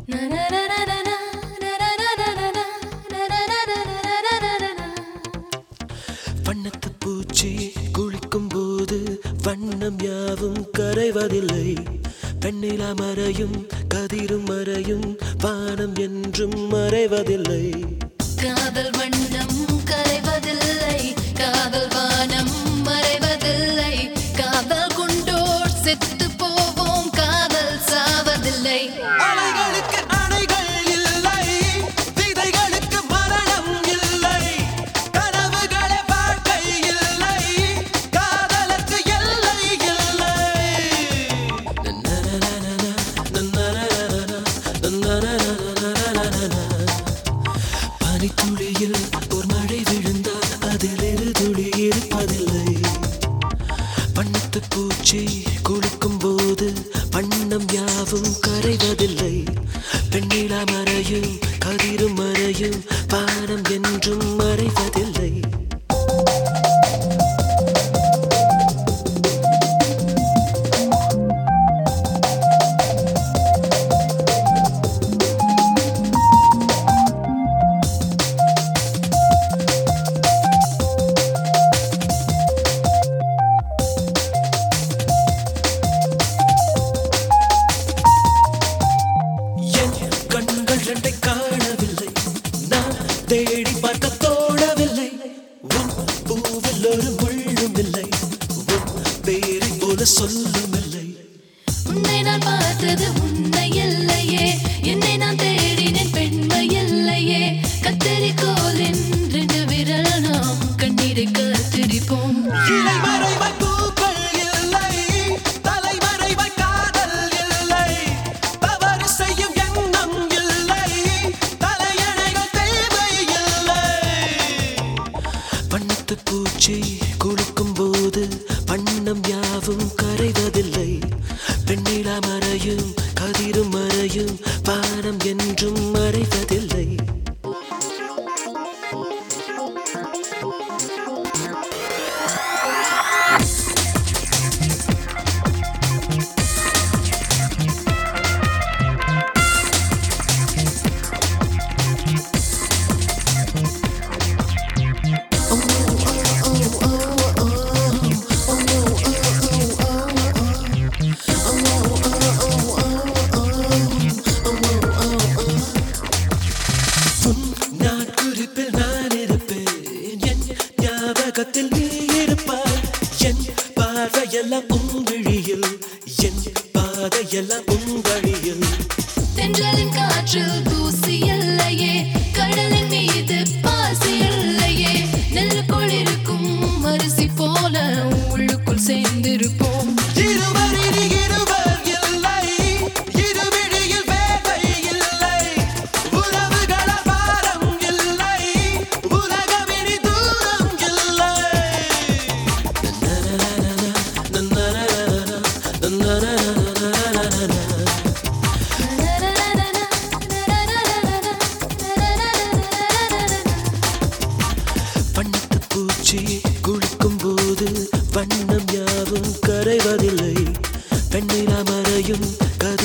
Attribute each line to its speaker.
Speaker 1: வண்ணத்து பூச்சி குளிக்கும் போது வண்ணம் யாவும் கரைவதில்லை பெண்ணிலா மறையும் கதிரும் மறையும் வானம் என்றும் மறைவதில்லை
Speaker 2: காதல் வண்ணம் கரைவதில்லை காதல் வானம் மறைவதில்லை காதல் கொண்டோர் செத்து போவோம் காதல் சாவதில்லை
Speaker 1: அலைகளுக்கு அணைகள் இல்லை விதைகளுக்கு மரணம் இல்லை கனவுகளே வாழ்க்கை இல்லை காதலுக்கு எல்லை இல்லை பனித்துளியில் ஒரு மழை விழுந்தால் அதில் இரு துளி இருப்பதில்லை வண்ணத்து பூச்சி குளிக்கும் போது வண்ணம் யாவும் கரைவதில்லை பெண்ணிலா மறையும் கதிரும் மறையும் பானம் என்றும் மறைவதில்லை என் கண்கள் ரெண்டை காணவில்லை நான் தேடி பார்க்க தோணவில்லை உன் பூவில் ஒரு முள்ளும் இல்லை உன் பேரை போல சொல்லும் இல்லை
Speaker 2: உன்னை நான் பார்த்தது உன்னை இல்லையே என்னை நான் தேடினேன் பெண்மை இல்லையே கத்தரிக்கோலின் ரெண்டு விரல் நாம் கண்ணீரை கத்திரிப்போம்
Speaker 1: இலைமறைவாய் பூக்கள் இல்லை தலைமறைவாய் காதல் இல்லை தவறு செய்யும் எண்ணம் இல்லை தலையணைகள் தேவை இல்லை வண்ணத்து பூச்சி குளிக்கும் போது வண்ணம் யாவும் கரைவதில்லை பெண்ணிலா மறையும் கதிரும் மறையும் வானம் என்றும் மறைவதில்லை உன் நாட்குறிப்பில் நான் இருப்பேன் என் ஞாபகத்தில் நீ இருப்பாய் என் பார்வையெல்லாம் உன் விழியில் என் பாதையெல்லாம் உன் வழியில்
Speaker 2: தென்றலின் காற்றில் தூசி இல்லையே கடலின் மீது பாசி இல்லையே நெல்லுக்குள் இருக்கும் அரிசி போல உள்ளுக்குள் சேர்ந்திருப்போம்
Speaker 1: இருவரில் இருவர் இல்லை இருவிழியில் வேலை இல்லை உறவுகளால் பாரம் இல்லை உலகமினி தூரம் இல்லை வண்ணத்து பூச்சி குளிக்கும் போது வண்ணம் யாவும் கரைவதில்லை பெண்ணிலா மறையும் கதை